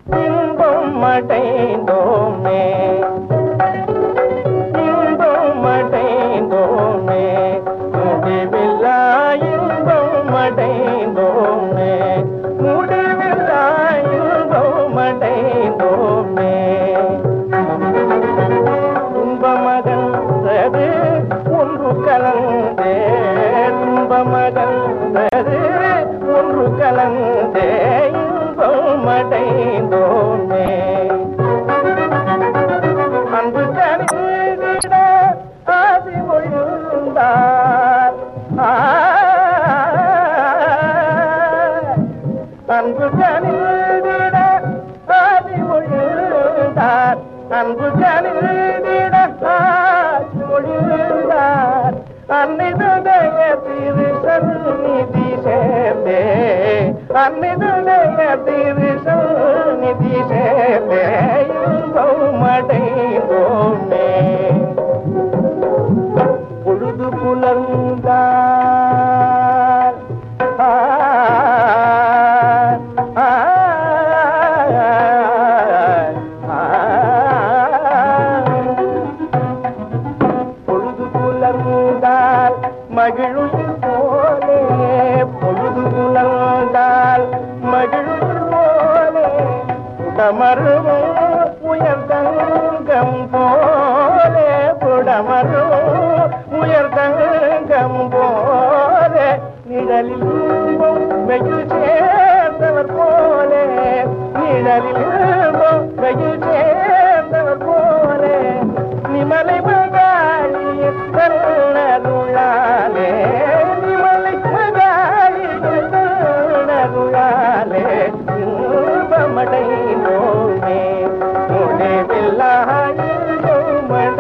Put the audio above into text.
இன்பம் அடைந்தோமே இன்பம் அடைந்தோமே முடிவில்லா இன்பம் அடைந்தோமே முடிவில்லா இன்பம் அடைந்தோமே துன்பமகன்றது ஒன்று கலந்தே துன்பமகன்றது ஒன்று கலந்தே இன்பம் அடைந்தோமே அன்பு கணிதிட ஆதி மொழிந்தார் அன்பு கணிதிட ஆதி மொழிந்தார் அன்பு கணிதிட ஆதி மொழிந்தார் அன்னிதுடைய திரு சந்நிதி சேர்ந்தே அன்னிதுடைய திரு சந்நிதி சேர்ந்தே இன்பம் அடைந்தோமே பொழுது புலர்ந்தார் ஆ, ஆ, ஆ, பொழுது புலர்ந்தால் மகிழும் போலே பொழுது புலர்ந்தால் மகிழும் போலே புடமருவும் உயர்தங்கம் போலே புடமருவும் உயர்தங்கம் போலே நிழலில் இன்பம் வெயில் சேர்ந்தவர் போலே நிழலில்